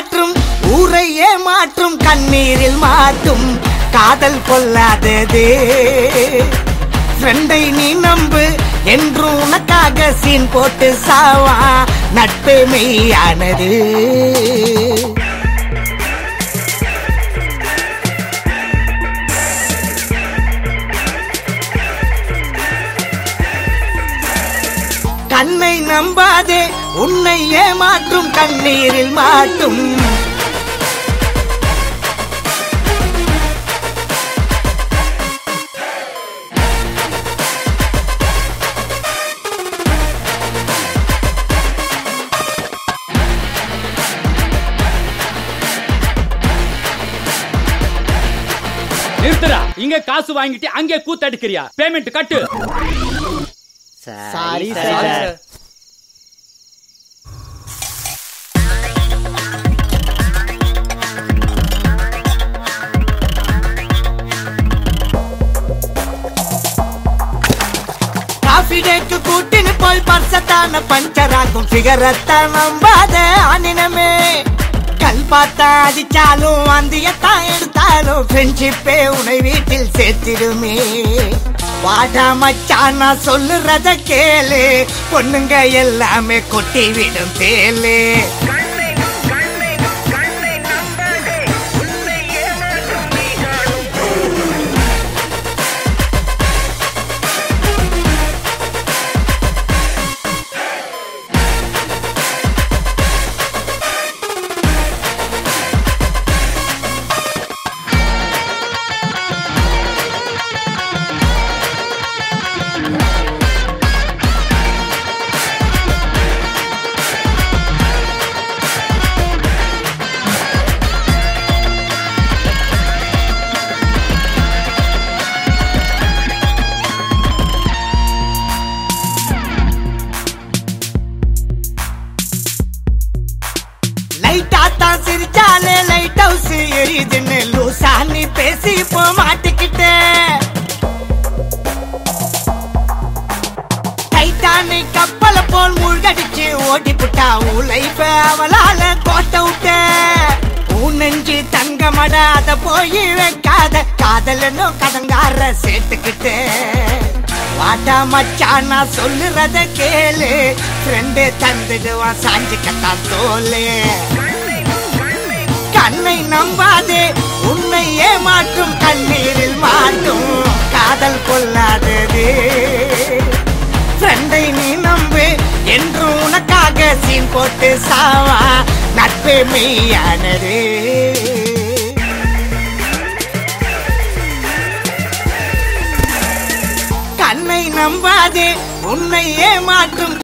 மாற்றும் ஊரை ஏமாற்றும் கண்ணீரில் மாட்டும் காதல் கொள்ளாதது ஃப்ரெண்டை நீ நம்பு என்று உனக்காக சீன் போட்டு சாவா நட்பே மெய்யானது கண்ணை நம்பாதே உன்னை ஏமாற்றும் கண்ணீரில் மாட்டும் நிறுத்துடா இங்க காசு வாங்கிட்டு அங்கே கூத்தடிக்கிறியா பேமெண்ட் கட்டு சாரி சார் காஃபி டேக்கு கூட்டின்னு போய் பர்சத்தான பஞ்சராகும் ஃபிகரத்தான் நம்பாத ஆனினமே கல் பார்த்தா அடிச்சாலும் வந்தியத்தான் எடுத்தாலும் ஃப்ரெண்ட்ஷிப்பே உன்னை வீட்டில் சேர்த்திடுமே வாடா மச்சான் நான் சொல்லுறத கேளு பொண்ணுங்க எல்லாமே கொட்டி விடும் தேலு லைட்டா தான் சிரிச்சாலே லைட் ஹவுஸ் எரியுதுன்னு லூசா நீ பேசி இப்போ மாட்டிக்கிட்ட டைட்டானிக் கப்பல போல் மூழ்கடிச்சு ஓடி புட்டா உன் லைஃப அவளால கோட்ட விட்ட உன் நெஞ்சு தங்கமட அத போய் வைக்காத காதலன்னு கதங்கார சேர்த்துக்கிட்டு வாட்டா மச்சான் நான் சொல்லுறத கேளு ஃப்ரெண்டு தந்துடுவான் சாஞ்சு கட்டான் தோலு கண்ணை நம்பாதே உன்னை ஏமாற்றும் கண்ணீரில் மாட்டும் காதல் கொள்ளாதது ஃப்ரெண்டை நீ நம்பு என்று உனக்காக சீன் போட்டு சாவா நட்பே மெய்யானது கண்ணை நம்பாதே உன்னை ஏமாற்றும்